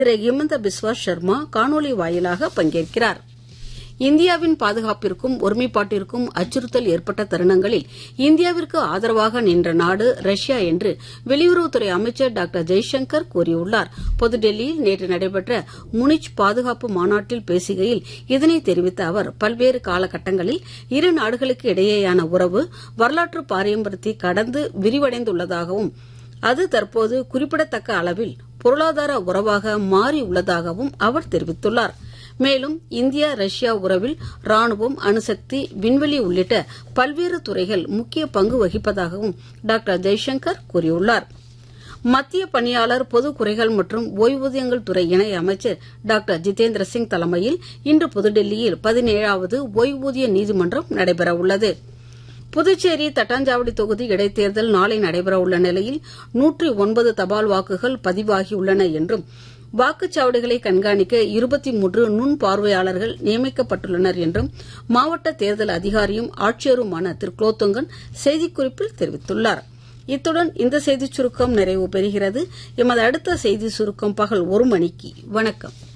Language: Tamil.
திரு ஹிமந்த பிஸ்வா சர்மா காணொலி வாயிலாக பங்கேற்கிறார் இந்தியாவின் பாதுகாப்பிற்கும் ஒருமைப்பாட்டிற்கும் அச்சுறுத்தல் ஏற்பட்ட தருணங்களில் இந்தியாவிற்கு ஆதரவாக நின்ற நாடு ரஷ்யா என்று வெளியுறவுத்துறை அமைச்சர் டாக்டர் ஜெய்சங்கர் கூறியுள்ளார் புதுடெல்லியில் நேற்று நடைபெற்ற முனிச் பாதுகாப்பு மாநாட்டில் பேசுகையில் இதனை தெரிவித்த அவர் பல்வேறு காலகட்டங்களில் இரு நாடுகளுக்கு இடையேயான உறவு வரலாற்று பாரம்பரியத்தை கடந்து விரிவடைந்துள்ளதாகவும் அது தற்போது குறிப்பிடத்தக்க அளவில் பொருளாதார உறவாக மாறியுள்ளதாகவும் அவர் தெரிவித்துள்ளார் மேலும் இந்தியா ரஷ்யா உறவில் ராணுவம் அணுசக்தி விண்வெளி உள்ளிட்ட பல்வேறு துறைகள் முக்கிய பங்கு வகிப்பதாகவும் டாக்டர் ஜெய்சங்கர் கூறியுள்ளார் மத்திய பணியாளர் பொது குறைகள் மற்றும் ஓய்வூதியங்கள் துறை இணை அமைச்சர் டாக்டர் ஜிதேந்திர சிங் தலைமையில் இன்று புதுடெல்லியில் பதினேழாவது ஓய்வூதிய நீதிமன்றம் நடைபெறவுள்ளது புதுச்சேரி தட்டாஞ்சாவடி தொகுதி இடைத்தேர்தல் நாளை நடைபெறவுள்ள நிலையில் நூற்றி ஒன்பது தபால் வாக்குகள் பதிவாகியுள்ளன என்றும் வாக்குச்சாவடிகளை கண்காணிக்க இருபத்தி மூன்று நுண் பார்வையாளர்கள் நியமிக்கப்பட்டுள்ளனர் என்றும் மாவட்ட தேர்தல் அதிகாரியும் ஆட்சியருமான திரு குலோத்துங்கன் செய்திக்குறிப்பில் தெரிவித்துள்ளார் இத்துடன் இந்த செய்திச் சுருக்கம் நிறைவு பெறுகிறது எமது அடுத்த செய்தி சுருக்கம் பகல் ஒரு மணிக்கு வணக்கம்